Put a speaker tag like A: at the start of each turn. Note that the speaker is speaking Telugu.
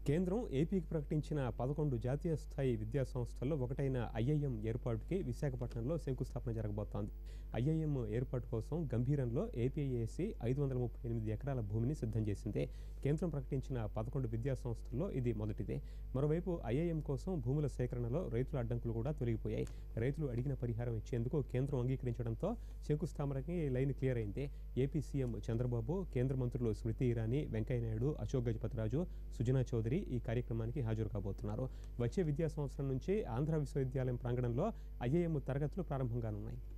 A: కేంద్రం ఏపీకి ప్రకటించిన పదకొండు జాతీయ స్థాయి విద్యా సంస్థల్లో ఒకటైన ఐఐఎం ఏర్పాటుకి విశాఖపట్నంలో శంకుస్థాపన జరగబోతోంది ఐఐఎం ఏర్పాటు కోసం గంభీరంలో ఏపీఐఏసి ఐదు వందల ముప్పై ఎనిమిది ఎకరాల భూమిని సిద్ధం చేసింది కేంద్రం ప్రకటించిన పదకొండు విద్యా సంస్థల్లో ఇది మొదటిదే మరోవైపు ఐఐఎం కోసం భూముల సేకరణలో రైతుల అడ్డంకులు కూడా తొలగిపోయాయి రైతులు అడిగిన పరిహారం ఇచ్చేందుకు కేంద్రం అంగీకరించడంతో శంకుస్థాపనకి లైన్ క్లియర్ అయింది ఏపీ సీఎం చంద్రబాబు కేంద్ర మంత్రులు స్మృతి ఇరానీ వెంకయ్యనాయుడు అశోక్ గజపతిరాజు సుజనా చౌదరి ఈ కార్యక్రమానికి హాజరు కాబోతున్నారు వచ్చే విద్యా సంవత్సరం నుంచి ఆంధ్ర విశ్వవిద్యాలయం ప్రాంగణంలో ఐఏఎం తరగతులు ప్రారంభం కానున్నాయి